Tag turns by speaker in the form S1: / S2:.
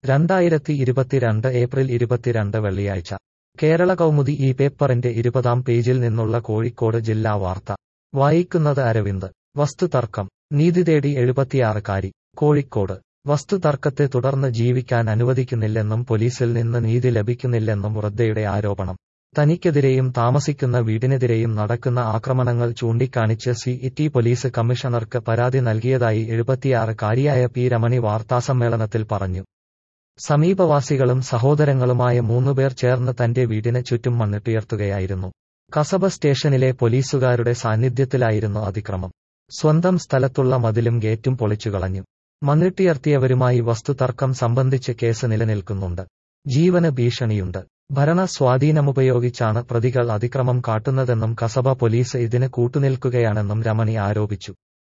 S1: രണ്ടായിരത്തി ഇരുപത്തിരണ്ട് ഏപ്രിൽ ഇരുപത്തിരണ്ട് വെള്ളിയാഴ്ച കേരള കൗമുദി ഈ പേപ്പറിന്റെ ഇരുപതാം പേജിൽ നിന്നുള്ള കോഴിക്കോട് ജില്ലാ വാർത്ത വായിക്കുന്നത് അരവിന്ദ് വസ്തുതർക്കം നീതി തേടി എഴുപത്തിയാറുകാരി കോഴിക്കോട് വസ്തുതർക്കത്തെ തുടർന്ന് ജീവിക്കാൻ അനുവദിക്കുന്നില്ലെന്നും പോലീസിൽ നിന്ന് നീതി ലഭിക്കുന്നില്ലെന്നും വൃദ്ധയുടെ ആരോപണം തനിക്കെതിരെയും താമസിക്കുന്ന വീടിനെതിരെയും നടക്കുന്ന ആക്രമണങ്ങൾ ചൂണ്ടിക്കാണിച്ച് സി ടി പോലീസ് കമ്മീഷണർക്ക് പരാതി നൽകിയതായി എഴുപത്തിയാറുകാരിയായ പി രമണി വാർത്താസമ്മേളനത്തിൽ പറഞ്ഞു സമീപവാസികളും സഹോദരങ്ങളുമായ മൂന്നുപേർ ചേർന്ന് തന്റെ വീടിന് ചുറ്റും മണ്ണിട്ടുയർത്തുകയായിരുന്നു കസബ സ്റ്റേഷനിലെ പോലീസുകാരുടെ സാന്നിധ്യത്തിലായിരുന്നു അതിക്രമം സ്വന്തം സ്ഥലത്തുള്ള മതിലും ഗേറ്റും പൊളിച്ചുകളഞ്ഞു മണ്ണിട്ടുയർത്തിയവരുമായി വസ്തുതർക്കം സംബന്ധിച്ച് കേസ് നിലനിൽക്കുന്നുണ്ട് ജീവന് ഭീഷണിയുണ്ട് ഭരണ സ്വാധീനമുപയോഗിച്ചാണ് പ്രതികൾ അതിക്രമം കാട്ടുന്നതെന്നും കസബ പോലീസ് ഇതിന് കൂട്ടുനിൽക്കുകയാണെന്നും രമണി ആരോപിച്ചു